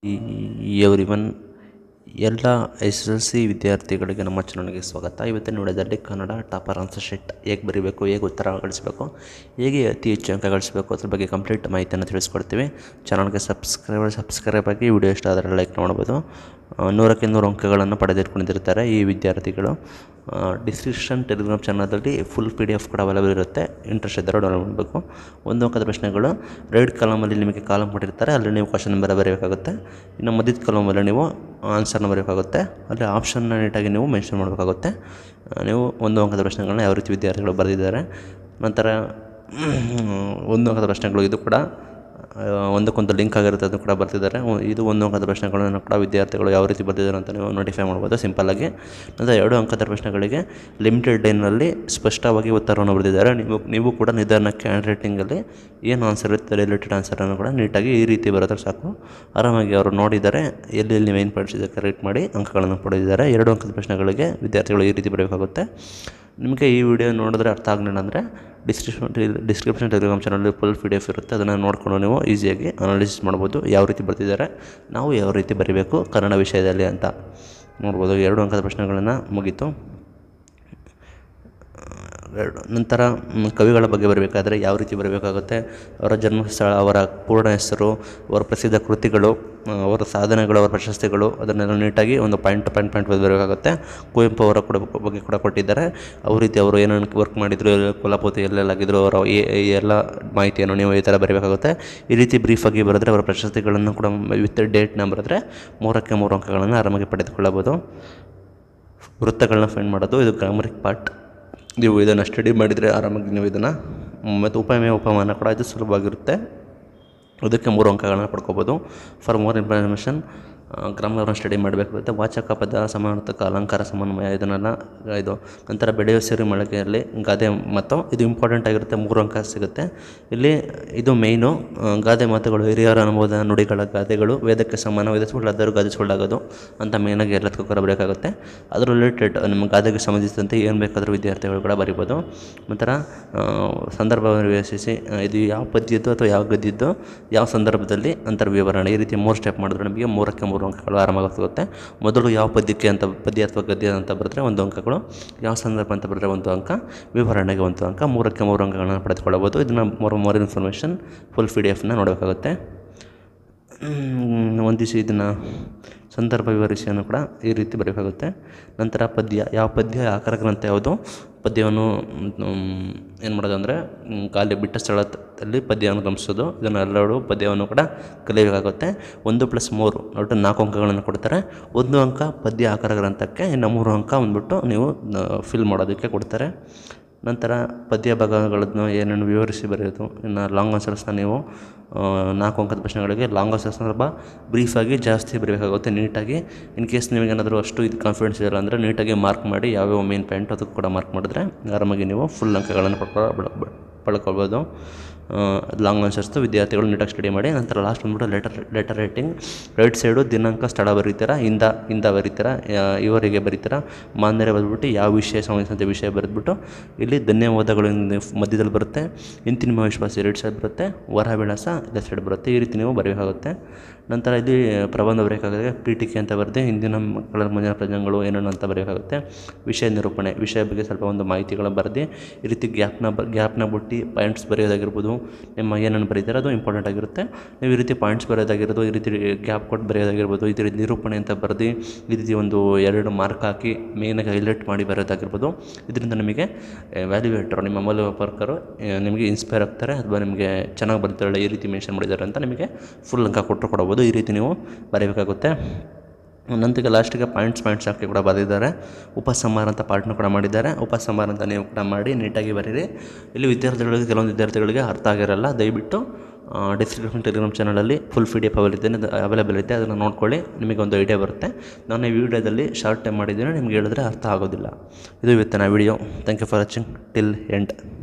every everyone ಎಲ್ಲ S L C ವಿದ್ಯಾರ್ಥಿಗಳಿಗೆ ನಮ್ಮ ಚಾನಲ್ಗೆ ಸ್ವಾಗತ ಇವತ್ತಿನ ವಿಡಿಯೋದಲ್ಲಿ ಕನ್ನಡ ಟಾಪರ್ ಆನ್ಸರ್ ಶೀಟ್ ಹೇಗೆ ಬರೀಬೇಕು ಹೇಗೆ ಉತ್ತರ ಗಳಿಸಬೇಕು ಹೇಗೆ ಅತಿ ಹೆಚ್ಚು ಅಂಕ ಗಳಿಸಬೇಕು ಅದ್ರ ಬಗ್ಗೆ ಕಂಪ್ಲೀಟ್ ಮಾಹಿತಿಯನ್ನು ತಿಳಿಸ್ಕೊಡ್ತೀವಿ ಚಾನಲ್ಗೆ ಸಬ್ಸ್ಕ್ರೈಬ್ ಸಬ್ಸ್ಕ್ರೈಬ್ ಆಗಿ ವಿಡಿಯೋ ಇಷ್ಟ ಆದರೆ ಲೈಕ್ ಮಾಡ್ಬೋದು ಆ, ನೂರಕ್ಕೆ ನೂರು ಅಂಕಗಳನ್ನು ಪಡೆದಿಟ್ಕೊಂಡಿರ್ತಾರೆ ಈ ವಿದ್ಯಾರ್ಥಿಗಳು ಡಿಸ್ಕ್ರಿಪ್ಷನ್ ಟೆಲಿಗ್ರಾಮ್ ಚಾನಲಲ್ಲಿ ಫುಲ್ ಪಿ ಡಿ ಎಫ್ ಕೂಡ ಅವೈಲೇಬಲ್ ಇರುತ್ತೆ ಇಂಟ್ರೆಸ್ಟ್ ಇದ್ದರೆ ಡೌನ್ಲೋಡ್ ಮಾಡಬೇಕು ಒಂದು ಅಂಕದ ಪ್ರಶ್ನೆಗಳು ರೈಟ್ ಕಾಲಮಲ್ಲಿ ನಿಮಗೆ ಕಾಲಮ್ ಕೊಟ್ಟಿರ್ತಾರೆ ಅಲ್ಲಿ ನೀವು ಕ್ವಶನ್ ನಂಬರ್ ಬರೀಬೇಕಾಗುತ್ತೆ ಇನ್ನು ಮಧ್ಯದ ಕಾಲಮಲ್ಲಿ ನೀವು ಆನ್ಸರ್ನ ಬರೀಬೇಕಾಗುತ್ತೆ ಅಲ್ಲಿ ಆಪ್ಷನ್ನ ನೀಟಾಗಿ ನೀವು ಮೆನ್ಷನ್ ಮಾಡಬೇಕಾಗುತ್ತೆ ಆ, ನೀವು ಒಂದು ಅಂಕದ ಪ್ರಶ್ನೆಗಳನ್ನ ಯಾವ ರೀತಿ ವಿದ್ಯಾರ್ಥಿಗಳು ಬರೆದಿದ್ದಾರೆ ನಂತರ ಒಂದು ಅಂಕದ ಪ್ರಶ್ನೆಗಳು ಇದು ಕೂಡ ಆ, ಒಂದಕ್ಕೊಂದು ಲಿಂಕ್ ಆಗಿರುತ್ತೆ ಅದು ಕೂಡ ಬರ್ತಿದ್ದಾರೆ ಒ- ಇದು ಒಂದು ಅಂಕದ ಪ್ರಶ್ನೆಗಳನ್ನು ಕೂಡ ವಿದ್ಯಾರ್ಥಿಗಳು ಯಾವ ರೀತಿ ಬರ್ತಿದ್ದಾರೆ ಅಂತ ನೀವು ನೋಟಿಫೈ ಮಾಡ್ಬೋದು ಸಿಂಪಲ್ಲಾಗಿ ನಂತರ ಎರಡು ಅಂಕದ ಪ್ರಶ್ನೆಗಳಿಗೆ ಲಿಮಿಟೆಡ್ ಡೇನಲ್ಲಿ ಸ್ಪಷ್ಟವಾಗಿ ಉತ್ತರವನ್ನು ಬರೆದಿದ್ದಾರೆ ನೀವು ನೀವು ಕೂಡ ನಿಧಾನಕ್ಕೆ ಹ್ಯಾಂಡ್ ರೈಟಿಂಗಲ್ಲಿ ಏನು ಆನ್ಸರ್ ಇರುತ್ತೆ ರಿಲೇಟೆಡ್ ಆನ್ಸರನ್ನು ಕೂಡ ನೀಟಾಗಿ ಈ ರೀತಿ ಬರೆದ್ರೆ ಸಾಕು ಆರಾಮಾಗಿ ಅವರು ನೋಡಿದ್ದಾರೆ ಎಲ್ಲಿ ಎಲ್ಲಿ ಮೇನ್ ಪಾಯಿಂಟ್ಸ್ ಇದೆ ಕರೆಕ್ಟ್ ಮಾಡಿ ಅಂಕಗಳನ್ನು ಪಡೆದಿದ್ದಾರೆ ಎರಡು ಅಂಕದ ಪ್ರಶ್ನೆಗಳಿಗೆ ವಿದ್ಯಾರ್ಥಿಗಳು ಈ ರೀತಿ ಬರಬೇಕಾಗುತ್ತೆ ನಿಮಗೆ ಈ ವಿಡಿಯೋ ನೋಡಿದ್ರೆ ಅರ್ಥ ಆಗಲಿಲ್ಲ ಅಂದರೆ description description Telegram channel full P D F ಇರುತ್ತೆ ಅದನ್ನು ನೋಡಿಕೊಂಡು ನೀವು ಈಸಿಯಾಗಿ ಅನಾಲಿಸಿಸ್ ಮಾಡ್ಬೋದು ಯಾವ ರೀತಿ ಬರ್ತಿದ್ದಾರೆ ನಾವು ಯಾವ ರೀತಿ ಬರೀಬೇಕು ಕನ್ನಡ ವಿಷಯದಲ್ಲಿ ಅಂತ ನೋಡ್ಬೋದು ಎರಡು ಅಂಕದ ಪ್ರಶ್ನೆಗಳನ್ನು ಮುಗೀತು ಎರಡು ನಂತರ ಮ್, ಕವಿಗಳ ಬಗ್ಗೆ ಬರಬೇಕಾದ್ರೆ ಯಾವ ರೀತಿ ಬರಬೇಕಾಗುತ್ತೆ ಅವರ ಜನ್ಮಸ್ಥಳ ಅವರ ಪೂರ್ಣ ಹೆಸರು ಅವರ ಪ್ರಸಿದ್ಧ ಕೃತಿಗಳು ಆ, ಅವರ ಸಾಧನೆಗಳು ಅವರ ಪ್ರಶಸ್ತಿಗಳು ಅದನ್ನೆಲ್ಲ ನೀಟಾಗಿ ಒಂದು ಪಾಯಿಂಟ್ ಪಾಯಿಂಟ್ ಪಾಯಿಂಟ್ ಬರಬೇಕಾಗುತ್ತೆ ಕುವೆಂಪು ಅವರ ಕೂಡ ಬಗ್ಗೆ ಕೂಡ ಕೊಟ್ಟಿದ್ದಾರೆ ಅವ್ರ ರೀತಿ ಅವರು ಏನೇನು ವರ್ಕ್ ಮಾಡಿದ್ರು ಎಲ್ಲ ಕುಲಪತಿ ಎಲ್ಲೆಲ್ಲಾಗಿದ್ರು ಅವರ ಈ- ಈ ಎಲ್ಲ ಮಾಹಿತಿಯನ್ನು ನೀವು ಈ ಥರ ಬರೀಬೇಕಾಗುತ್ತೆ ಈ ರೀತಿ ಬ್ರೀಫಾಗಿ ಬರೆದ್ರೆ ಅವರ ಪ್ರಶಸ್ತಿಗಳನ್ನು ಕೂಡ ವಿತ್ ಡೇಟ್ನ ಬರೆದ್ರೆ ಮೂರಕ್ಕೆ ಮೂರು ಅಂಕಗಳನ್ನು ಆರಾಮಾಗಿ ಪಡೆದುಕೊಳ್ಳಬಹುದು ವೃತ್ತಗಳನ್ನ ಫೈಂಡ್ ಮಾಡೋದು ಇದು ಗ್ರಾಮರಿಕ್ ಪಾರ್ಟ್ ನೀವು ಇದನ್ನು ಸ್ಟಡಿ ಮಾಡಿದರೆ ಆರಾಮಾಗಿ ನೀವು ಇದನ್ನು ಮತ್ತು ಉಪಮೆ ಉಪಮಾನ ಕೂಡ ಇದು ಸುಲಭವಾಗಿರುತ್ತೆ ಅದಕ್ಕೆ ಮೂರು ಅಂಕಗಳನ್ನು ಪಡ್ಕೋಬೋದು ಫಾರ್ ಮೋರ್ ಇನ್ಫಾರ್ಮೇಷನ್ ಗ್ರಾಮರನ್ನು ಸ್ಟಡಿ ಮಾಡಬೇಕಾಗುತ್ತೆ ವಾಚಕ ಪದ ಸಮಾನಾರ್ಥಕ ಅಲಂಕಾರ ಸಮನ್ವಯ ಇದನ್ನೆಲ್ಲ ಇದು ನಂತರ ಬೆಳೆಯುವ ಸಿರಿ ಮೊಳಕೆಯಲ್ಲಿ ಗಾದೆ ಮತ್ತು ಇದು ಇಂಪಾರ್ಟೆಂಟ್ ಆಗಿರುತ್ತೆ ಮೂರು ಅಂಕ ಸಿಗುತ್ತೆ ಇಲ್ಲಿ ಇದು ಮೇಯ್ನು ಗಾದೆ ಮಾತುಗಳು ಹಿರಿಯರ ಅನುಭವದ ನುಡಿಗಳ ಗಾದೆಗಳು ವೇದಕ್ಕೆ ಸಮಾನ ವೇದ ಸುಳ್ಳಾದರೂ ಗಾದೆ ಸುಳ್ಳಾಗೋದು ಅಂತ ಮೇಯ್ನಾಗಿ ಎಲ್ಲದಕ್ಕೂ ಬರಬೇಕಾಗುತ್ತೆ ಅದ್ರ ರಿಲೇಟೆಡ್ ನಿಮ್ಮ ಗಾದೆಗೆ ಸಂಬಂಧಿಸಿದಂತೆ ಏನು ಬೇಕಾದರೂ ವಿದ್ಯಾರ್ಥಿಗಳು ಕೂಡ ಬರಿಬೋದು ನಂತರ ಆ, ಸಂದರ್ಭವನ್ನು ವಿವೇಚಿಸಿ ಆ, ಇದು ಯಾವ ಪದ್ಯದ್ದು ಅಥವಾ ಯಾವ ಗದ್ಯದ್ದು ಯಾವ ಸಂದರ್ಭದಲ್ಲಿ ಅಂತರ ವಿವರಣೆ ಈ ರೀತಿ ಮೂರು ಸ್ಟೆಪ್ ಮಾಡಿದ್ರೆ ನಮಗೆ ಮೂರಕ್ಕೆ ಮೂರು ಅಂಕಗಳು ಆರಾಮಾಗಿ ಸಿಗುತ್ತೆ ಮೊದಲು ಯಾವ ಪದ್ಯಕ್ಕೆ ಅಂತ ಪದ್ಯ ಅಥವಾ ಗದ್ಯ ಅಂತ ಬರೆದ್ರೆ ಒಂದು ಅಂಕಗಳು ಯಾವ ಸಂದರ್ಭ ಅಂತ ಬರೆದ್ರೆ ಒಂದು ಅಂಕ ವಿವರಣೆಗೆ ಒಂದು ಅಂಕ ಮೂರಕ್ಕೆ ಮೂರು ಅಂಕಗಳನ್ನು ಪಡೆದುಕೊಳ್ಳಬಹುದು ಇದನ್ನು ಮೂರು ಮೂರು ಇನ್ಫಾರ್ಮೇಷನ್ ಫುಲ್ ಪಿ ಡಿ ಎಫ್ನ ನೋಡಬೇಕಾಗುತ್ತೆ ಒಂದು ದಿವಸ ಇದನ್ನು ಸಂದರ್ಭ ವಿವರಿಸಿಯನ್ನು ಕೂಡ ಈ ರೀತಿ ಬರೀಬೇಕಾಗುತ್ತೆ ನಂತರ ಪದ್ಯ ಯಾವ ಪದ್ಯ ಆಕಾರ ಗ್ರಂಥ ಯಾವುದು ಪದ್ಯವನ್ನು ಏನು ಮಾಡೋದು ಅಂದರೆ ಖಾಲಿ ಬಿಟ್ಟ ಸ್ಥಳದಲ್ಲಿ ಪದ್ಯವನ್ನು ಗಮನಿಸೋದು ಇದನ್ನು ಎಲ್ಲರೂ ಪದ್ಯವನ್ನು ಕೂಡ ಕಲಿಯಬೇಕಾಗುತ್ತೆ ಒಂದು ಪ್ಲಸ್ ಮೂರು ಒಟ್ಟು ನಾಲ್ಕು ಅಂಕಗಳನ್ನು ಕೊಡ್ತಾರೆ ಒಂದು ಅಂಕ ಪದ್ಯ ಆಕಾರ ಗ್ರಂಥಕ್ಕೆ ಇನ್ನು ಮೂರು ಅಂಕ ಬಂದ್ಬಿಟ್ಟು ನೀವು ಫಿಲ್ ಮಾಡೋದಕ್ಕೆ ಕೊಡ್ತಾರೆ ನಂತರ ಪದ್ಯ ಭಾಗಗಳನ್ನು ಏನೇನು ವಿವರಿಸಿ ಬರೆಯೋದು ಇನ್ನು ಲಾಂಗ್ ಆನ್ಸರ್ಸ್ನ ನೀವು ಆ, ನಾಲ್ಕು ಅಂಕದ ಪ್ರಶ್ನೆಗಳಿಗೆ ಲಾಂಗ್ ಆನ್ಸರ್ಸ್ ಸ್ವಲ್ಪ ಬ್ರೀಫಾಗಿ ಜಾಸ್ತಿ ಬರೀಬೇಕಾಗುತ್ತೆ ನೀಟಾಗಿ ಇನ್ ಕೇಸ್ ನಿಮಗೇನಾದರೂ ಅಷ್ಟು ಇದು ಕಾನ್ಫಿಡೆನ್ಸ್ ಇರಲ್ಲ ಅಂದರೆ ನೀಟಾಗಿ ಮಾರ್ಕ್ ಮಾಡಿ ಯಾವ್ಯಾವ ಮೇನ್ ಪಾಯಿಂಟ್ ಅದಕ್ಕೆ ಕೂಡ ಮಾರ್ಕ್ ಮಾಡಿದ್ರೆ ಆರಾಮಾಗಿ ನೀವು ಫುಲ್ ಅಂಕಗಳನ್ನು ಪಡ್ಕೊ ಬ- ಬ- ಪಡ್ಕೊಳ್ಬೋದು ಲಾಂಗ್ ಆನ್ಸರ್ಸ್ದು ವಿದ್ಯಾರ್ಥಿಗಳು ನೀಟಾಗಿ ಸ್ಟಡಿ ಮಾಡಿ ನಂತರ ಲಾಸ್ಟ್ ಬಂದ್ಬಿಟ್ಟು letter letter writing right side ದಿನಾಂಕ ಸ್ಥಳ ಬರೀತೀರಾ ಇಂದ ಇಂದ ಬರೀತೀರಾ ಯಾ- ಇವರಿಗೆ ಬರೀತೀರಾ ಮಾನ್ಯರೇ ಬರೆದ್ಬಿಟ್ಟು ಯಾವ ವಿಷಯ ಸಂಬಂಧಿಸಿದಂತೆ ವಿಷಯ ಬರೆದ್ಬಿಟ್ಟು ಇಲ್ಲಿ ಧನ್ಯವಾದಗಳು ಎಂದು ಮಧ್ಯದಲ್ಲಿ ಬರುತ್ತೆ ಇಂತಿ ನಿಮ್ಮ ವಿಶ್ವಾಸ ಎರಡು ಸೈಡ್ ಬರುತ್ತೆ ವರ ವಿಳಾಸ ಲೆಫ್ಟ್ ಸೈಡ್ ಬರುತ್ತೆ ಈ ರೀತಿ ನೀವು ಬರೀಬೇಕಾಗುತ್ತೆ ನಂತರ ಇಲ್ಲಿ ಪ್ರಬಂಧ ಬರೆಯೋಕ್ಕಾಗದೆ ಪೀಠಿಕೆ ಅಂತ ಬರೆದೆ ಹಿಂದಿನ ಮಕ್ಕಳ ಮುಂದಿನ ಪ್ರಜೆಗಳು ಏನೇನು ಅಂತ ಬರೆಯೋಕ್ಕಾಗುತ್ತೆ ವಿಷಯ ನಿರೂಪಣೆ ವಿಷಯ ಬಗ್ಗೆ ಸ್ವಲ್ಪ ಒಂದು ಮಾಹಿತಿಗಳ ಬರೆದು ಈ ರೀತಿ ಗ್ಯಾಪ್ನ ಬ ಗ್ಯಾಪ್ನ ಬಿಟ್ಟು ಪಾಯಿಂಟ್ಸ್ ಬರೆಯೋದಾಗಿರ್ಬೋದು ನಿಮ್ಮ ಏನೇನು ಬರೀತಾರೆ ಅದು ಇಂಪಾರ್ಟೆಂಟ್ ಆಗಿರುತ್ತೆ ನೀವು ಈ ರೀತಿ ಪಾಯಿಂಟ್ಸ್ ಬರೆಯೋದಾಗಿರ್ಬೋದು ಈ ರೀತಿ ಗ್ಯಾಪ್ ಕೊಟ್ಟು ಬರೆಯೋದಾಗಿರ್ಬೋದು ಈ ರೀತಿ ನಿರೂಪಣೆ ಅಂತ ಬರೆದು ಈ ರೀತಿ ಒಂದು ಎರಡು ಮಾರ್ಕ್ ಹಾಕಿ ಮೇನಾಗಿ ಹೈಲೈಟ್ ಮಾಡಿ ಬರೋದಾಗಿರ್ಬೋದು ಇದರಿಂದ ನಿಮಗೆ ವ್ಯಾಲ್ಯೂಯೇಟರ್ ನಿಮ್ಮ ಮೌಲ್ಯಮಾಪಕರು ಆ, ನಿಮಗೆ ಇನ್ಸ್ಪೈರ್ ಆಗ್ತಾರೆ ಅಥವಾ ನಿಮಗೆ ಚೆನ್ನಾಗಿ ಬರ್ತಾಳೆ ಈ ರೀತಿ ಮೆನ್ಷನ್ ಮಾಡಿದ್ದಾರೆ ಅಂತ ನಿಮಗೆ ಫುಲ್ ಅಂಕ ಕೊಟ್ಟರು ಕೊಡಬೋದು ಈ ರೀತಿ ನೀವು ಬರೀಬೇಕಾಗುತ್ತೆ ನಂತರ ಲಾಸ್ಟಿಗೆ ಪಾಯಿಂಟ್ಸ್ ಪಾಯಿಂಟ್ಸ್ ಹಾಕಿ ಕೂಡ ಬರೆದಿದ್ದಾರೆ ಉಪಸಂಹಾರ ಅಂತ ಪಾರ್ಟ್ನ ಕೂಡ ಮಾಡಿದ್ದಾರೆ ಉಪಸಂಹಾರ ಅಂತ ನೀವು ಕೂಡ ಮಾಡಿ ನೀಟಾಗಿ ಬರೀರಿ ಇಲ್ಲಿ ವಿದ್ಯಾರ್ಥಿಗಳಿಗೆ ಕೆಲವೊಂದು ವಿದ್ಯಾರ್ಥಿಗಳಿಗೆ ಅರ್ಥ ಆಗಿರಲ್ಲ ದಯವಿಟ್ಟು ಡಿಸ್ಕ್ರಿಪ್ಷನ್ ಟೆಲಿಗ್ರಾಮ್ ಚಾನಲಲ್ಲಿ full P D F available available ಇದೆ ಅದನ್ನು ನೋಡ್ಕೊಳ್ಳಿ ನಿಮಗೆ ಒಂದು ಐಡಿಯಾ ಬರುತ್ತೆ ನಾನು ಈ ವಿಡಿಯೋದಲ್ಲಿ ಶಾರ್ಟ್ ಟೈಮ್ ಮಾಡಿದ್ದೀನಿ ನಿಮ್ಗೆ ಹೇಳಿದ್ರೆ ಅರ್ಥ ಆಗೋದಿಲ್ಲ ಇದು ಇವತ್ತಿನ video thank you for watching till end